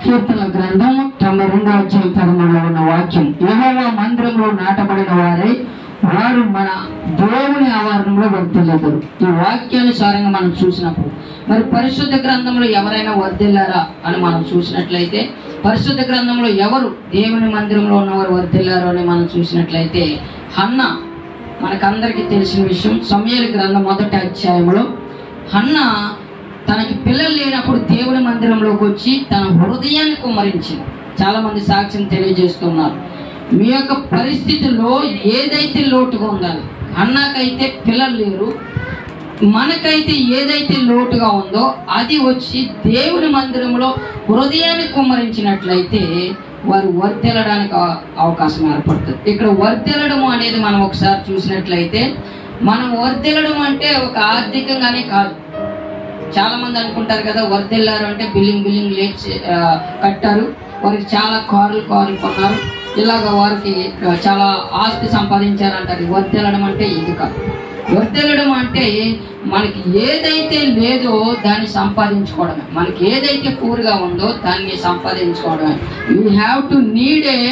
కీర్తన గ్రంథం తొంభై రెండో అధ్యాయం పదమూడులో ఉన్న వాక్యం యెహోవా మందిరంలో నాటబడిన వారై వారు మన దేవుని ఆవరణంలో వర్తిల్లేదురు ఈ వాక్యానుసారంగా మనం చూసినప్పుడు మరి పరిశుద్ధ గ్రంథంలో ఎవరైనా వర్ధిల్లారా అని మనం చూసినట్లయితే పరిశుద్ధ గ్రంథంలో ఎవరు దేవుని మందిరంలో ఉన్నవారు వర్ధిల్లారు అని మనం చూసినట్లయితే హన్న మనకందరికీ తెలిసిన విషయం సమయాల గ్రంథం మొదటి అధ్యాయంలో హన్న తనకి పిల్లలు లేనప్పుడు దేవుని మందిరంలోకి వచ్చి తన హృదయాన్ని కుమ్మరించింది చాలా మంది సాక్ష్యం తెలియజేస్తున్నారు మీ యొక్క పరిస్థితిలో ఏదైతే లోటుగా ఉండాలి అన్నకైతే పిల్లలు లేరు మనకైతే ఏదైతే లోటుగా ఉందో అది వచ్చి దేవుని మందిరంలో హృదయాన్ని కుమ్మరించినట్లయితే వారు వర్తెలడానికి అవ- అవకాశం ఏర్పడుతుంది ఇక్కడ వర్తెలడం అనేది మనం ఒకసారి చూసినట్లయితే మనం వర్తెలడం అంటే ఒక ఆర్థికంగానే కాదు చాలా మంది అనుకుంటారు కదా వర్దిల్లారు అంటే బిల్డింగ్ బిల్డింగ్ లేట్స్ కట్టారు వారికి చాలా కార్లు కార్లు కొన్నారు ఇలాగ వారికి ఆ, చాలా ఆస్తి సంపాదించారంటారు వర్దెల్లడం అంటే ఇది కాదు వర్దెల్లడం అంటే మనకి ఏదైతే లేదో దాన్ని సంపాదించుకోవడమే మనకి ఏదైతే పూర్గా ఉందో దాన్ని సంపాదించుకోవడమే you have to need a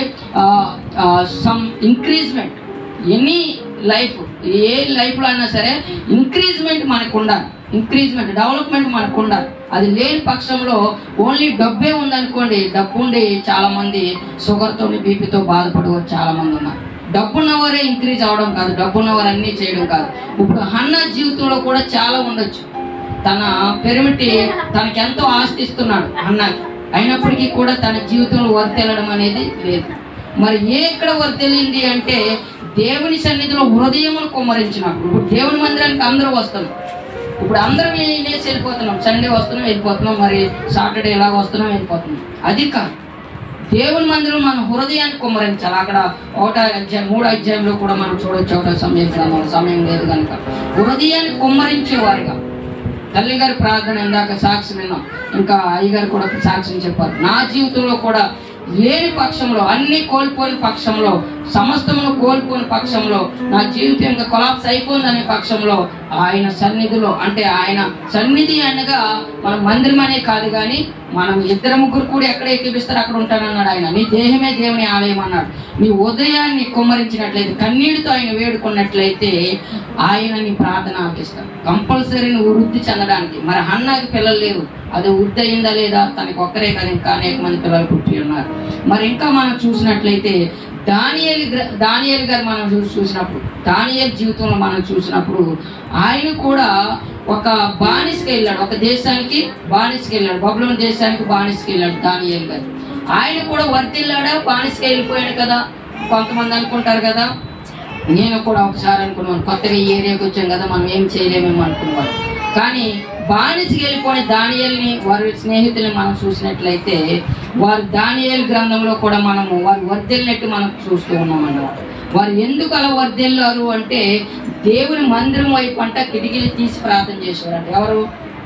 some increment any life a లైఫ్లో అయినా సరే ఇంక్రీజ్మెంట్ మనకు ఉండాలి ఇంక్రీజ్మెంట్ డెవలప్మెంట్ మనకు ఉండాలి అది లేని పక్షంలో ఓన్లీ డబ్బే ఉందనుకోండి డబ్బు ఉండి చాలా మంది షుగర్తో బీపీతో బాధపడవచ్చు చాలా మంది ఉన్నారు డబ్బున్నవారే ఇంక్రీజ్ అవడం కాదు డబ్బున్నవారు అన్నీ చేయడం కాదు ఇప్పుడు హన్న జీవితంలో కూడా చాలా ఉండొచ్చు తన పెరిమిటి తనకి ఎంతో ఆస్తి ఇస్తున్నాడు అన్నకి అయినప్పటికీ కూడా తన జీవితంలో వర్తెల్లడం అనేది లేదు మరి ఏ ఎక్కడ వర్తెల్లింది అంటే దేవుని సన్నిధిలో హృదయమును కుమ్మరించినప్పుడు ఇప్పుడు దేవుని మందిరానికి అందరూ వస్తున్నాం ఇప్పుడు అందరం ఏ- లేచి వెళ్ళిపోతున్నాం సండే వస్తున్నాం వెళ్ళిపోతున్నాం మరి సాటర్డే ఎలాగ వస్తున్నాం వెళ్ళిపోతున్నాం అది కాదు దేవుని మందిరం మన హృదయాన్ని కుమ్మరించాలి అక్కడ ఒకటో అధ్యాయం మూడో అధ్యాయంలో కూడా మనం చూడొచ్చు ఒకటో సమయం గ్రంథంలో సమయం లేదు కనుక హృదయాన్ని కుమ్మరించేవారుగా తల్లి గారి ప్రార్థన ఇందాక సాక్ష్యం విన్నాం ఇంకా అయ్యగారు కూడా సాక్ష్యం చెప్పారు నా జీవితంలో కూడా లేని పక్షంలో అన్ని కోల్పోయిన పక్షంలో సమస్తమును కోల్పోయిన పక్షంలో నా జీవితం ఇంకా కొలాప్స్ అయిపోయిందనే పక్షంలో ఆయన సన్నిధిలో అంటే ఆయన సన్నిధి అనగా మన మందిరం అనే కాదు కానీ మనం ఇద్దరు ముగ్గురు కూడా ఎక్కడ ఎక్కిపిస్తారు అక్కడ ఉంటానన్నాడు ఆయన నీ దేహమే దేవుని ఆలయం అన్నాడు నీ ఉదయాన్ని కుమ్మరించినట్లయితే కన్నీటితో ఆయన వేడుకున్నట్లయితే ఆయన నీ ప్రార్థన ఆకిస్తాడు కంపల్సరీ నువ్వు వృద్ధి చెందడానికి మరి అన్నకి పిల్లలు లేరు అది వృద్ధి అయిందా లేదా తనకి ఒక్కరే కదా ఇంకా అనేక మంది పిల్లలు పుట్టి ఉన్నారు మరి ఇంకా మనం చూసినట్లయితే దానియేలు గ్ర- దానియేలు గారు మనం చూ- చూసినప్పుడు దానియేలు జీవితంలో మనం చూసినప్పుడు ఆయన కూడా ఒక బానిసకి వెళ్ళాడు ఒక దేశానికి బానిసకి వెళ్ళాడు బబులోని దేశానికి బానిసకి వెళ్ళాడు దానియేలు గారు ఆయన కూడా వర్తిల్లాడా బానిసకి వెళ్ళిపోయాడు కదా కొంతమంది అనుకుంటారు కదా నేను కూడా ఒకసారి అనుకున్నాను కొత్తగా ఈ ఏరియాకి వచ్చాం కదా మనం ఏం చేయలేమేమో అనుకున్నాను కానీ బానిసకి వెళ్ళిపోయిన దానియల్ని వారి స్నేహితుల్ని మనం చూసినట్లయితే వారు దానియేలు గ్రంథంలో కూడా మనము వారు వర్దెల్లినట్టు మనం చూస్తూ ఉన్నాం అన్నమాట వారు ఎందుకు అలా వర్దెల్లారు అంటే దేవుని మందిరం వైపు అంట కిటికీలు తీసి ప్రార్థన చేసేవారంట ఎవరు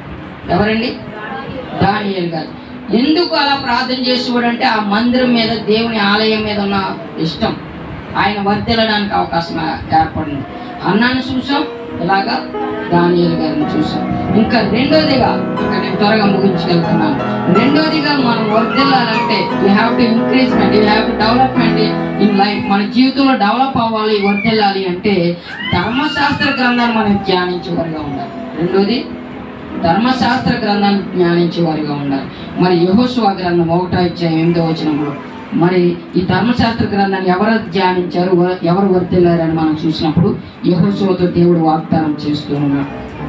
ఎవరండి దానియేలు గారు ఎందుకు అలా ప్రార్థన చేసేవాడు అంటే ఆ మందిరం మీద దేవుని ఆలయం మీద ఉన్న ఇష్టం ఆయన వర్తిల్లడానికి అవకాశం ఏ- ఏర్పడింది అన్నాన్ని చూసాం ఇలాగా దానియేలు గారిని చూసాం ఇంకా రెండోదిగా ఇంకా నేను త్వరగా ముగించగలుగుతున్నాను రెండోదిగా మనం వర్దిల్లాలంటే you have to increment you have to development in life మన జీవితంలో డెవలప్ అవ్వాలి వర్దిల్లాలి అంటే ధర్మశాస్త్ర గ్రంథాన్ని మనం ధ్యానించేవారుగా ఉండాలి రెండోది ధర్మశాస్త్ర గ్రంథాన్ని జ్ఞానించే వారిగా ఉండాలి మరి యహోశివ గ్రంథం ఒకటో అధ్యాయం ఎనిమిదో వచనంలో మరి ఈ ధర్మశాస్త్ర గ్రంథాన్ని ఎవరు ధ్యానించారు వ- ఎవరు వర్తిల్లారని మనం చూసినప్పుడు యహోశివతో దేవుడు వాగ్దానం చేస్తూ ఉన్నాడు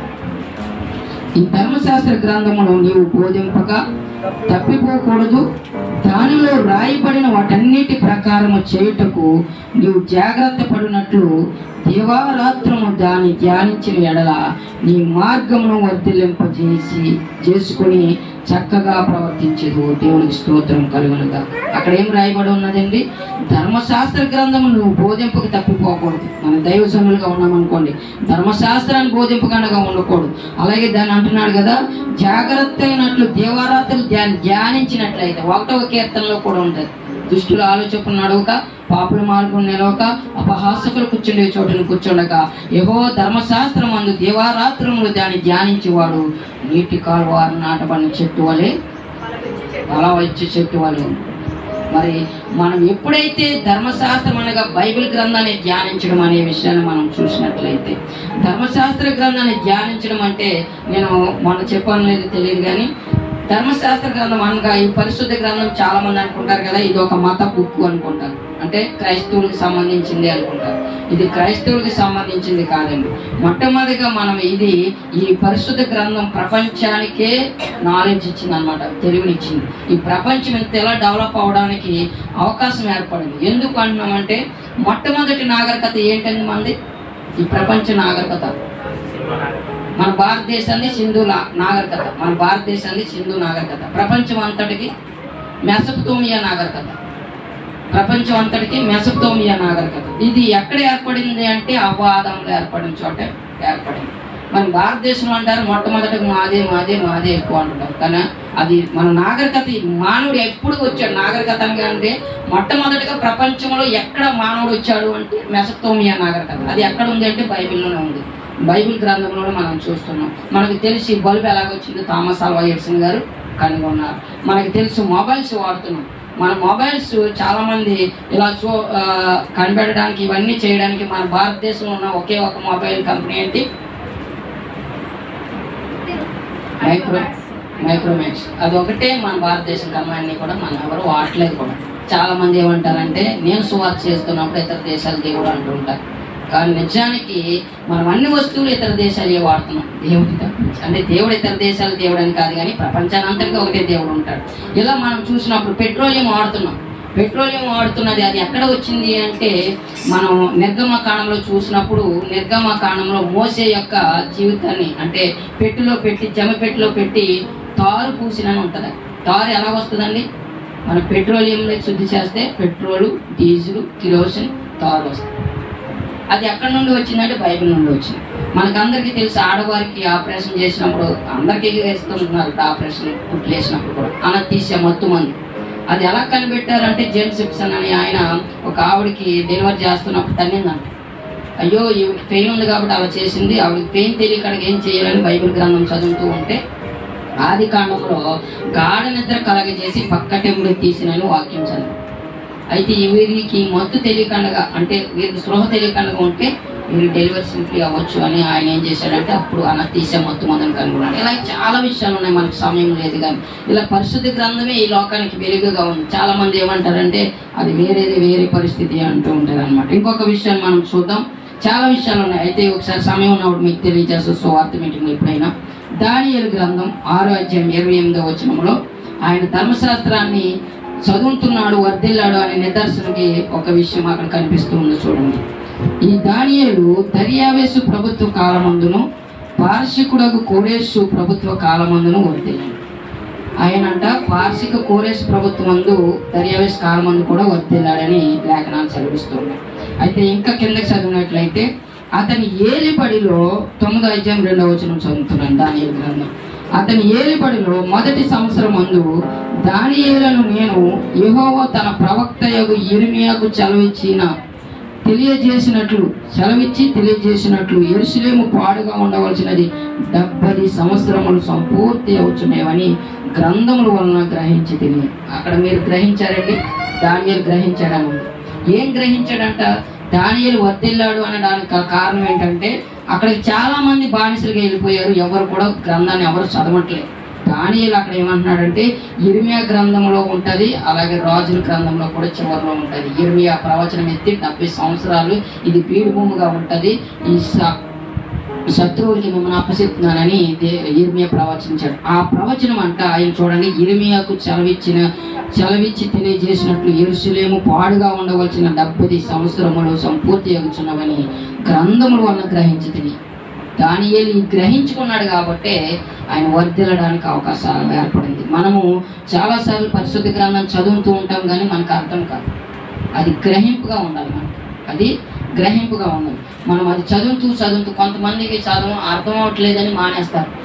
ఈ ధర్మశాస్త్ర గ్రంథమును నీవు బోధింపక తప్పిపోకూడదు దానిలో రాయబడిన వాటన్నిటి ప్రకారము చేయుటకు నీవు జాగ్రత్త పడినట్లు దివారాత్రము దాన్ని ధ్యానించిన ఎడల నీ మార్గమును వర్ధిల్లింపజేసి చేసుకుని చక్కగా ప్రవర్తించేది దేవునికి స్తోత్రం కలుగునుగా అక్కడ ఏం రాయబడి ఉన్నదండి ధర్మశాస్త్ర గ్రంథము నువ్వు బోధింపకు తప్పిపోకూడదు మన దైవ సనులుగా ఉన్నామనుకోండి ధర్మశాస్త్రాన్ని బోధింపకుండా ఉండకూడదు అలాగే దాన్ని అంటున్నాడు కదా జాగ్రత్త అయినట్లు దేవారాత్రులు ధ్యాన ధ్యానించినట్లయితే ఒకటవ కీర్తనలో కూడా ఉంటుంది దుష్టుల ఆలోచన నడవక పాపుల మార్గం నిలవక అపహాసకులు కూర్చుండే చోటును కూర్చుండక ఏవో ధర్మశాస్త్రం అందు దేవారాత్రములు దాన్ని ధ్యానించేవాడు నీటి కాలువారు నాటబడిన చెట్టు వలె అలా వచ్చి చెప్పేవాళ్ళు మరి మనం ఎప్పుడైతే ధర్మశాస్త్రం అనగా బైబిల్ గ్రంథాన్ని ధ్యానించడం అనే విషయాన్ని మనం చూసినట్లయితే ధర్మశాస్త్ర గ్రంథాన్ని ధ్యానించడం అంటే నేను మొన్న చెప్పాను లేదు తెలియదు కానీ ధర్మశాస్త్ర గ్రంథం అనగా ఈ పరిశుద్ధ గ్రంథం చాలా మంది అనుకుంటారు కదా ఇది ఒక మత బుక్ అనుకుంటారు అంటే క్రైస్తవులకు సంబంధించింది అనుకుంటారు ఇది క్రైస్తవులకు సంబంధించింది కాదండి మొట్టమొదటిగా మనం ఇది ఈ పరిశుద్ధ గ్రంథం ప్రపంచానికే నాలెడ్జ్ ఇచ్చింది అనమాట తెలివినిచ్చింది ఈ ప్రపంచం ఇంత ఎలా డెవలప్ అవడానికి అవకాశం ఏర్పడింది ఎందుకు అంటున్నామంటే మొట్టమొదటి నాగరికత ఏంటండి మనది ఈ ప్రపంచ నాగరికత మన భారతదేశాన్ని సింధు లా- నాగరికత మన భారతదేశాన్ని సింధు నాగరికత ప్రపంచం అంతటికి మెసపతోమియా నాగరికత ప్రపంచం అంతటికి మెసపతోమియా నాగరికత ఇది ఎక్కడ ఏర్పడింది అంటే అవాదంలో ఏర్పడిన చోట ఏర్పడింది మన భారతదేశంలో అంటారు మొట్టమొదటిగా మాదే మాదే మాదే ఎక్కువ అంటారు కానీ అది మన నాగరికత ఈ మానవుడు ఎప్పుడు వచ్చాడు నాగరికత అనగా అంటే మొట్టమొదటిగా ప్రపంచంలో ఎక్కడ మానవుడు వచ్చాడు అంటే మెసపతోమియా నాగరికత అది ఎక్కడ ఉంది అంటే బైబిల్లోనే ఉంది బైబిల్ గ్రంథంలో మనం చూస్తున్నాం మనకు తెలిసి బల్బ్ ఎలాగొచ్చిందో థామస్ ఆల్వా ఎడిసన్ గారు కనుగొన్నారు మనకు తెలుసు మొబైల్స్ వాడుతున్నాం మన మొబైల్స్ చాలా మంది ఇలా చూ ఆ, కనిపెట్టడానికి ఇవన్నీ చేయడానికి మన భారతదేశంలో ఉన్న ఒకే ఒక మొబైల్ కంపెనీ ఏంటి మైక్రో మైక్రోమాక్స్ అది ఒకటే మన భారతదేశం కమ్మాన్ని కూడా మనం ఎవరు వాడలేదు కూడా చాలా మంది ఏమంటారంటే నేను సువార్త చేస్తున్నప్పుడు ఇతర దేశాల దేవుడు అంటుంటారు కానీ నిజానికి మనం అన్ని వస్తువులు ఇతర దేశాలే వాడుతున్నాం దేవుడి తప్పించి అంటే దేవుడు ఇతర దేశాల దేవుడు అని కాదు కానీ ప్రపంచానంతటికీ ఒకటే దేవుడు ఉంటాడు ఇలా మనం చూసినప్పుడు పెట్రోలియం వాడుతున్నాం పెట్రోలియం వాడుతున్నది అది ఎక్కడ వచ్చింది అంటే మనం నిర్గమ కాండంలో చూసినప్పుడు నిర్గమ కాండంలో మోసే యొక్క జీవితాన్ని అంటే పెట్టెలో పెట్టి జమ పెట్టెలో పెట్టి తారు పూసినని ఉంటుంది తారు ఎలా వస్తుందండి మన పెట్రోలియంని శుద్ధి చేస్తే పెట్రోలు డీజిల్ కిరోసిన్ తారు వస్తుంది అది ఎక్కడి నుండి వచ్చిందంటే బైబిల్ నుండి వచ్చింది మనకందరికీ తెలుసు ఆడవారికి ఆపరేషన్ చేసినప్పుడు అందరికీ వేస్తున్నారు ఆపరేషన్ కుట్లేసినప్పుడు కూడా అనతీసే మత్తు మంది అది ఎలా కనిపెట్టారంటే జేమ్స్ సిప్సన్ అని ఆయన ఒక ఆవిడకి డెలివరీ చేస్తున్నప్పుడు తన్నిందంట అయ్యో ఈవిడికి పెయిన్ ఉంది కాబట్టి అలా చేసింది ఆవిడకి పెయిన్ తెలియకడానికి ఏం చేయాలని బైబిల్ గ్రంథం చదువుతూ ఉంటే ఆది కాండంలో గాఢ నిద్ర కలగజేసి పక్కటెంబడి తీసినని వాక్యం చదివి అయితే ఈ వీరికి మత్తు తెలియకుండా అంటే వీరికి స్పృహ తెలియకుండా ఉంటే వీరికి డెలివరీ సింప్లీ అవ్వచ్చు అని ఆయన ఏం చేశాడంటే అప్పుడు అలా తీసే మత్తు మందని కనుగొన్నాడు ఇలా చాలా విషయాలు ఉన్నాయి మనకు సమయం లేదు కానీ ఇలా పరిశుద్ధ గ్రంథమే ఈ లోకానికి వెలుగుగా ఉంది చాలా మంది ఏమంటారంటే అది వేరేది వేరే పరిస్థితి అంటూ ఉంటారు అనమాట ఇంకొక విషయాన్ని మనం చూద్దాం చాలా విషయాలు ఉన్నాయి అయితే ఒకసారి సమయం ఉన్నప్పుడు మీకు తెలియజేస్తూ సువార్త మీటింగ్ ఎప్పుడైనా దానియేలు గ్రంథం ఆరో అధ్యాయం ఇరవై ఎనిమిదో వచనంలో ఆయన ధర్మశాస్త్రాన్ని చదువుతున్నాడు వర్ధిల్లాడు అనే నిదర్శనకి ఒక విషయం అక్కడ కనిపిస్తూ ఉంది చూడండి ఈ దానియేలు దర్యావేసు ప్రభుత్వ కాలమందును పార్షికుడకు కోరేసు ప్రభుత్వ కాలమందును వర్ధిల్లాడు ఆయనంట పార్షిక కోరేసు ప్రభుత్వం మందు దర్యావేశ కాలమందు కూడా వర్ధిల్లాడని లేఖనాలు చదివిస్తున్నాయి అయితే ఇంకా కిందకి చదివినట్లయితే అతని ఏలిబడిలో తొమ్మిదో అధ్యాయం రెండవ వచనం చదువుతున్నాను దానియేలు గ్రంథం అతని ఏలిబడిలో మొదటి సంవత్సరం మందు దానియేలను నేను యెహోవా తన ప్రవక్తయగు ఇర్మియాకు చలవిచ్చిన తెలియజేసినట్లు సెలవిచ్చి తెలియజేసినట్లు ఎరుసలేము పాడుగా ఉండవలసినది డెబ్బది సంవత్సరములు సంపూర్తి అవుతున్నాయని గ్రంథముల వలన గ్రహించి తెలియ అక్కడ మీరు గ్రహించారండి దానియలు గ్రహించాడని ఉంది ఏం గ్రహించాడంట దానియలు వర్దిల్లాడు అనడానికి కా- కారణం ఏంటంటే అక్కడికి చాలా మంది బానిసలుగా వెళ్ళిపోయారు ఎవరు కూడా గ్రంథాన్ని ఎవరు చదవట్లేదు దానియలు అక్కడ ఏమంటున్నాడంటే ఇర్మియా గ్రంథంలో ఉంటది అలాగే రాజుల గ్రంథంలో కూడా చివరిలో ఉంటది ఇర్మియా ప్రవచనం ఎత్తి డెబ్బై సంవత్సరాలు ఇది పీడుభూమిగా ఉంటది ఈ స- శత్రువులకి మిమ్మల్ని అప్పచెప్తున్నానని దే- ఇర్మియా ప్రవచించాడు ఆ ప్రవచనం అంట ఆయన చూడండి ఇర్మియాకు చలవిచ్చిన చలవిచ్చి తెలియజేసినట్లు ఎరుసలేము పాడుగా ఉండవలసిన డెబ్బది సంవత్సరములు సంపూర్తి అగుచున్నవని గ్రంథముల వలన గ్రహించి దానియేలు ఈ గ్రహించుకున్నాడు కాబట్టే ఆయన వర్ధిల్లడానికి అవకాశాలు ఏర్పడింది మనము చాలాసార్లు పరిశుద్ధ గ్రంథం చదువుతూ ఉంటాం కానీ మనకు అర్థం కాదు అది గ్రహింపుగా ఉండాలి మనకి అది గ్రహింపుగా ఉండాలి మనం అది చదువుతూ చదువుతూ కొంతమందికి చదువు అర్థం అవ్వట్లేదని మానేస్తారు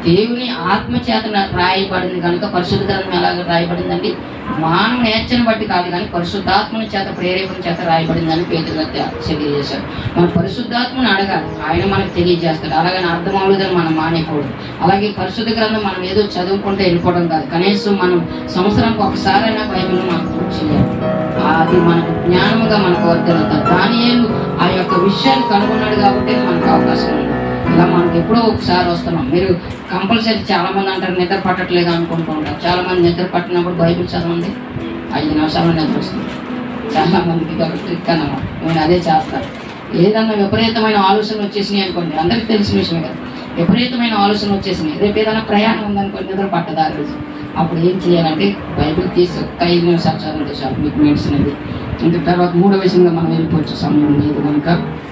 దేవుని ఆత్మ చేత రాయబడింది కనుక పరిశుద్ధ గ్రంథం ఎలాగ రాయబడిందండి మానవ నేర్చని బట్టి కాదు కానీ పరిశుద్ధాత్మని చేత ప్రేరేపణ చేత రాయబడిందని పేదలు తెలియజేశారు మన పరిశుద్ధాత్మని అడగాలి ఆయన మనకు తెలియజేస్తాడు అలాగని అర్థం అవ్వలేదని మనం మానేయకూడదు అలాగే పరిశుద్ధ గ్రంథం మనం ఏదో చదువుకుంటే వెళ్ళిపోవడం కాదు కనీసం మనం సంవత్సరానికి ఒకసారైనా బైబిల్ మనం పూర్తి చేయాలి అది మనకు జ్ఞానముగా మనకు వర్తిల్లుతుంది దానియేలు ఆ యొక్క విషయాన్ని కనుగొన్నాడు కాబట్టి మనకు అవకాశం ఉంది ఇలా మనకి ఎప్పుడో ఒకసారి వస్తున్నాం మీరు కంపల్సరీ చాలా మంది అంటారు నిద్ర పట్టట్లేదు అనుకుంటూ ఉంటారు చాలా మంది నిద్ర పట్టినప్పుడు బైబిల్ చదవండి ఐదు నిమిషాలు నిద్ర వస్తుంది చాలా మందికి ఇది ఒక ట్రిక్ అన్నమాట నేను అదే చేస్తాను ఏదన్నా విపరీతమైన ఆలోచన వచ్చేసినాయి అనుకోండి అందరికీ తెలిసిన విషయమే కదా విపరీతమైన ఆలోచన వచ్చేసినాయి రేపు ఏదైనా ప్రయాణం ఉందనుకోండి నిద్ర పట్టదు ఆ రోజు అప్పుడు ఏం చేయాలంటే బైబిల్ తీసి ఒక ఐదు నిమిషాలు చదివితే చాలు మీకు మెడిసిన్ అది ఇంకా తర్వాత మూడో విషయంగా మనం వెళ్ళిపోవచ్చు సమయం లేదు కనుక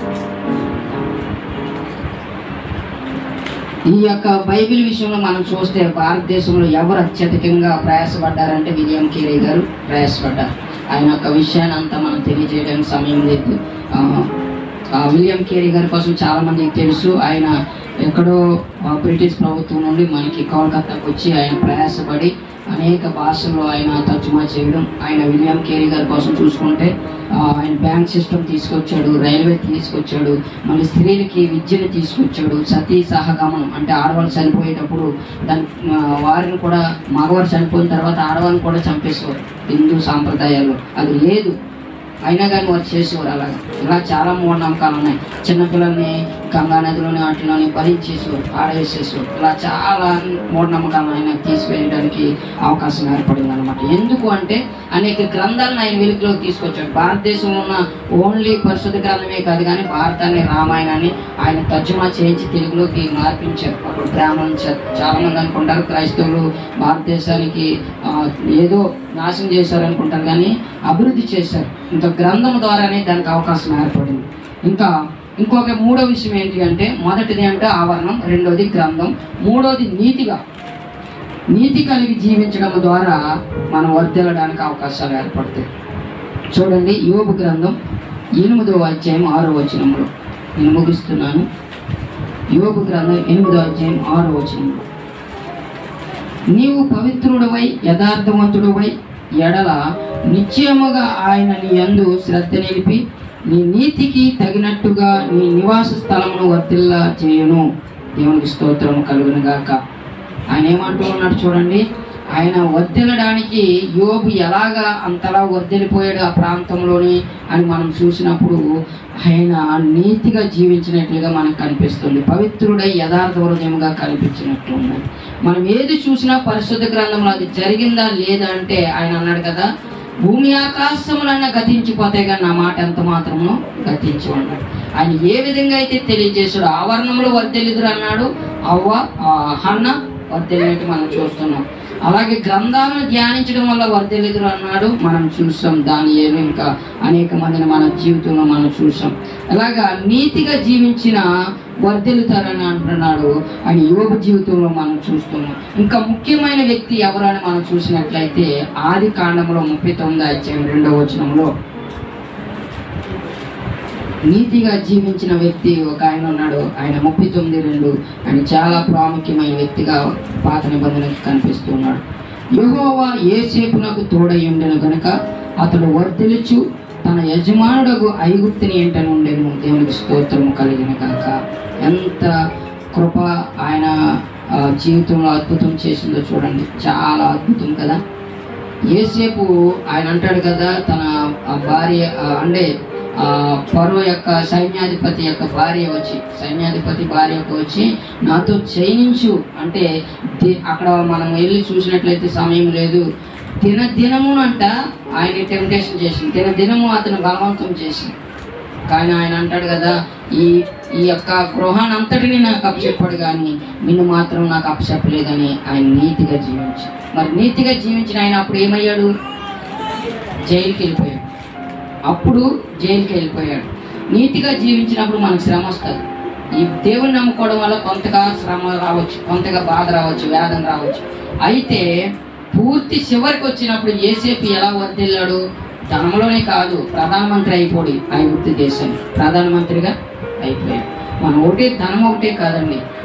ఈ యొక్క బైబిల్ విషయంలో మనం చూస్తే భారతదేశంలో ఎవరు అత్యధికంగా ప్రయాసపడ్డారంటే విలియం కేరీ గారు ప్రయాసపడ్డారు ఆయన యొక్క విషయాన్ని అంతా మనం తెలియజేయడానికి సమయం లేదు ఆ, ఆ విలియం కేరీ గారి కోసం చాలా మందికి తెలుసు ఆయన ఎక్కడో ఆ, బ్రిటిష్ ప్రభుత్వం నుండి మనకి కోల్కతాకు వచ్చి ఆయన ప్రయాసపడి అనేక భాషల్లో ఆయన తర్జుమా చేయడం ఆయన విలియం కేరీ గారి కోసం చూసుకుంటే ఆ, ఆయన బ్యాంక్ సిస్టమ్ తీసుకొచ్చాడు రైల్వే తీసుకొచ్చాడు మళ్ళీ స్త్రీలకి విద్యను తీసుకొచ్చాడు సతీ సహగమనం అంటే ఆడవాళ్ళు చనిపోయేటప్పుడు దాని ఆ, వారిని కూడా మగవారు చనిపోయిన తర్వాత ఆడవారిని కూడా చంపేసేవారు హిందూ సాంప్రదాయాలు అది లేదు అయినా కానీ వారు చేసేవారు అలాగా ఇలా చాలా మూఢనమ్మకాలు ఉన్నాయి చిన్నపిల్లల్ని గంగా నదిలోని వాటిలోని భరించేసేవారు ఆడవేసేసేవారు ఇలా చాలా మూఢనమ్మకాలను ఆయన తీసివేయడానికి అవకాశం ఏర్పడింది అనమాట ఎందుకు అంటే అనేక గ్రంథాలను ఆయన వెలుగులోకి తీసుకొచ్చాడు భారతదేశంలో ఉన్న ఓన్లీ పరిశుద్ధ గ్రంథమే కాదు కానీ భారతాన్ని రామాయణాన్ని ఆయన తర్జుమా చేయించి తెలుగులోకి మార్పించారు అప్పుడు బ్రాహ్మణులు చ- చాలా మంది అనుకుంటారు క్రైస్తవులు భారతదేశానికి ఆ, ఏదో నాశనం చేశారు అనుకుంటారు కానీ అభివృద్ధి చేశారు ఇంకా గ్రంథం ద్వారానే దానికి అవకాశం ఏర్పడింది ఇంకా ఇంకొక మూడో విషయం ఏంటి అంటే మొదటిది అంటే ఆవరణం రెండోది గ్రంథం మూడోది నీతిగా నీతి కలిగి జీవించడం ద్వారా మనం వర్ధిల్లడానికి అవకాశాలు ఏర్పడతాయి చూడండి యోగు గ్రంథం ఎనిమిదో అధ్యాయం ఆరో వచనంలో నేను ముగిస్తున్నాను యోగు గ్రంథం ఎనిమిదో అధ్యాయం ఆరో వచనంలో నీవు పవిత్రుడవై యథార్థవంతుడవై ఎడల నిశ్చయముగా ఆయన నీ యందు శ్రద్ధ నిలిపి నీ నీతికి తగినట్టుగా నీ నివాస స్థలమును వర్తిల్ల చేయును దేవునికి స్తోత్రము కలుగును గాక ఆయన ఏమంటూ ఉన్నాడు చూడండి ఆయన వర్దిల్లడానికి యోబు ఎలాగా అంతలా వర్దిల్లిపోయాడు ఆ ప్రాంతంలోని అని మనం చూసినప్పుడు ఆయన నీతిగా జీవించినట్లుగా మనకు కనిపిస్తుంది పవిత్రుడై యథార్థ హృదయంగా కనిపించినట్లు ఉన్నది మనం ఏది చూసినా పరిశుద్ధ గ్రంథంలో అది జరిగిందా లేదా అంటే ఆయన అన్నాడు కదా భూమి ఆకాశములన్నా గతించిపోతాయి కానీ నా మాట ఎంత మాత్రమో గతించి ఉన్నాడు ఆయన ఏ విధంగా అయితే తెలియజేశాడు ఆవరణంలో వర్దెలిదురు అన్నాడు అవ్వ ఆ, హన్న వర్దెలినట్టు మనం చూస్తున్నాం అలాగే గ్రంథాలను ధ్యానించడం వల్ల వర్దెలిదురు అన్నాడు మనం చూసాం దాని ఏమి ఇంకా అనేక మందిని మన జీవితంలో మనం చూసాం అలాగా నీతిగా జీవించిన వర్ధిల్లుతారని అంటున్నాడు అని యోగ జీవితంలో మనం చూస్తున్నాం ఇంకా ముఖ్యమైన వ్యక్తి ఎవరని మనం చూసినట్లయితే ఆది కాండంలో ముప్పై తొమ్మిది అధ్యాయం రెండవ వచనంలో నీతిగా జీవించిన వ్యక్తి ఒక ఆయన ఉన్నాడు ఆయన ముప్పై తొమ్మిది రెండు ఆయన చాలా ప్రాముఖ్యమైన వ్యక్తిగా పాత నిబంధనకి కనిపిస్తున్నాడు యెహోవా ఏసేపునకు తోడై ఉండెను గనుక అతడు వర్ధిల్చుచు తన యజమానుడకు ఐగుప్తిని ఎంట నుండెను దేవునికి స్తోత్రము కలిగిన కనుక ఎంత కృప ఆయన ఆ, జీవితంలో అద్భుతం చేసిందో చూడండి చాలా అద్భుతం కదా ఏసేపు ఆయన అంటాడు కదా తన ఆ భార్య ఆ, అంటే ఆ పరో యొక్క సైన్యాధిపతి యొక్క భార్య వచ్చి సైన్యాధిపతి భార్య యొక్క వచ్చి నాతో చైనించు అంటే ది- అక్కడ మనం వెళ్ళి చూసినట్లయితే సమయం లేదు దిన దినమునంట ఆయన టెంప్టేషన్ చేసింది దిన దినము అతను బలవంతం చేసింది కానీ ఆయన అంటాడు కదా ఈ ఈ యొక్క గృహాన్ని అంతటిని నాకు అప్పచెప్పాడు కానీ నిన్ను మాత్రం నాకు అప్పచెప్పలేదని ఆయన నీతిగా జీవించి మరి నీతిగా జీవించిన ఆయన అప్పుడు ఏమయ్యాడు జైలుకి వెళ్ళిపోయాడు అప్పుడు జైలుకి వెళ్ళిపోయాడు నీతిగా జీవించినప్పుడు మనకు శ్రమ వస్తుంది ఈ దేవుని నమ్ముకోవడం వల్ల కొంతగా శ్రమ రావచ్చు కొంతగా బాధ రావచ్చు వేదన రావచ్చు అయితే పూర్తి చివరికి వచ్చినప్పుడు ఏసేపు ఎలా వర్దిల్లాడు ధనంలోనే కాదు ప్రధానమంత్రి అయిపోయి ఐగుప్తు దేశాన్ని ప్రధానమంత్రిగా అయిపోయాడు మనం ఒకటే ధనం ఒకటే కాదండి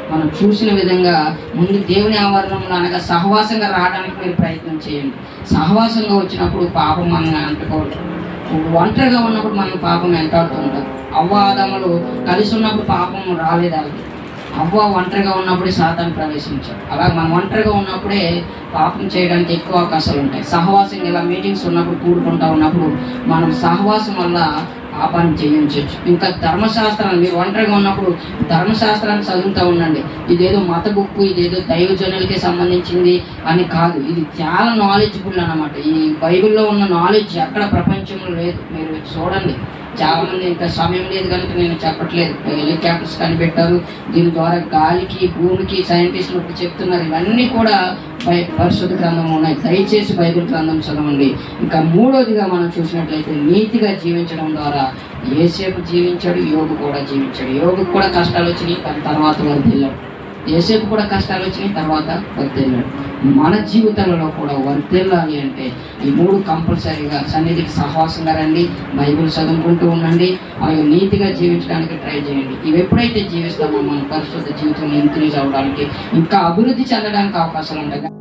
మనం చూసిన విధంగా ముందు దేవుని ఆవరణంలో అనగా సహవాసంగా రావడానికి మీరు ప్రయత్నం చేయండి సహవాసంగా వచ్చినప్పుడు పాపం మనల్ని అంటుకోవడం ఒంటరిగా ఉన్నప్పుడు మనం పాపం వెంటాడుతూ ఉంటాం అవ్వ ఆదములు కలిసి ఉన్నప్పుడు పాపం రాలేదు వాళ్ళకి అవ్వ ఒంటరిగా ఉన్నప్పుడే సాతాను ప్రవేశించాడు అలా మనం ఒంటరిగా ఉన్నప్పుడే పాపం చేయడానికి ఎక్కువ అవకాశాలు ఉంటాయి సహవాసం ఇలా మీటింగ్స్ ఉన్నప్పుడు కూడుకుంటా ఉన్నప్పుడు మనం సహవాసం వల్ల పాపాన్ని చేయించవచ్చు ఇంకా ధర్మశాస్త్రాన్ని మీరు ఒంటరిగా ఉన్నప్పుడు ధర్మశాస్త్రాన్ని చదువుతూ ఉండండి ఇదేదో మత బుక్ ఇదేదో దైవజనులకి సంబంధించింది అని కాదు ఇది చాలా నాలెడ్జ్ఫుల్ అన్నమాట ఈ బైబిల్లో ఉన్న నాలెడ్జ్ ఎక్కడ ప్రపంచంలో లేదు మీరు చూడండి చాలా మంది ఇంకా సమయం లేదు కనుక నేను చెప్పట్లేదు హెలికాప్టర్స్ కనిపెట్టారు దీని ద్వారా గాలికి భూమికి సైంటిస్టులు ఇప్పుడు చెప్తున్నారు ఇవన్నీ కూడా బై పరిశుద్ధ గ్రంథం ఉన్నాయి దయచేసి బైబిల్ గ్రంథం చదవండి ఇంకా మూడోదిగా మనం చూసినట్లయితే నీతిగా జీవించడం ద్వారా ఏసేపు జీవించాడు యోగు కూడా జీవించాడు యోగు కూడా కష్టాలు వచ్చినాయి కానీ తర్వాత వర్ధిల్లాడు ఏసేపు కూడా కష్టాలు వచ్చినాయి తర్వాత వర్ధిల్లాడు మన జీవితాలలో కూడా వర్ధిల్లాలి అంటే ఈ మూడు కంపల్సరీగా సన్నిధికి సహవాసంగా రండి బైబిల్ చదువుకుంటూ ఉండండి అలాగే నీతిగా జీవించడానికి ట్రై చేయండి ఇవి ఎప్పుడైతే జీవిస్తామో మన పరిశుద్ధ జీవితం ఇంక్రీజ్ అవ్వడానికి ఇంకా అభివృద్ధి చెందడానికి అవకాశాలు ఉంటాయి